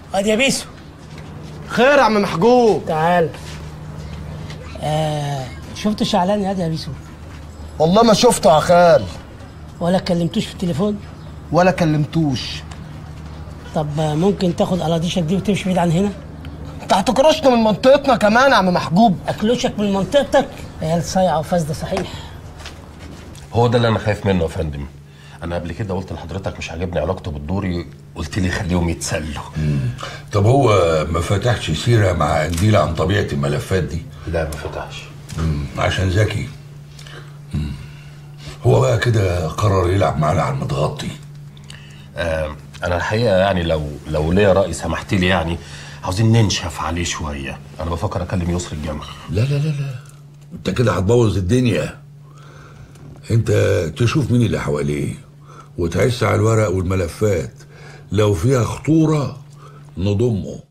ادي يا بيسو خير يا عم محجوب تعال آه شفت شعلان يا يا بيسو والله ما شفته يا خال ولا كلمتوش في التليفون ولا كلمتوش طب آه، ممكن تاخد قلاضيشك دي وتمشي بعيد عن هنا انت هتكرشنا من منطقتنا كمان يا عم محجوب اكلوشك من منطقتك عيال صايعه وفاسده صحيح هو ده اللي انا خايف منه يا فندم انا قبل كده قلت لحضرتك مش عاجبني علاقته بالدوري قلت لي خليهم يتسلوا طب هو ما فتحش سيرة مع قنديل عن طبيعة الملفات دي لا ما فتحش مم، عشان ذكي مم. هو بقى كده قرر يلعب معانا على المتغطي آه انا الحقيقه يعني لو لو ليا راي سمحت لي يعني عاوزين ننشف عليه شويه انا بفكر اكلم يسر الجمل لا لا لا لا انت كده هتبوظ الدنيا انت تشوف مين اللي حواليه وتعس على الورق والملفات لو فيها خطورة نضمه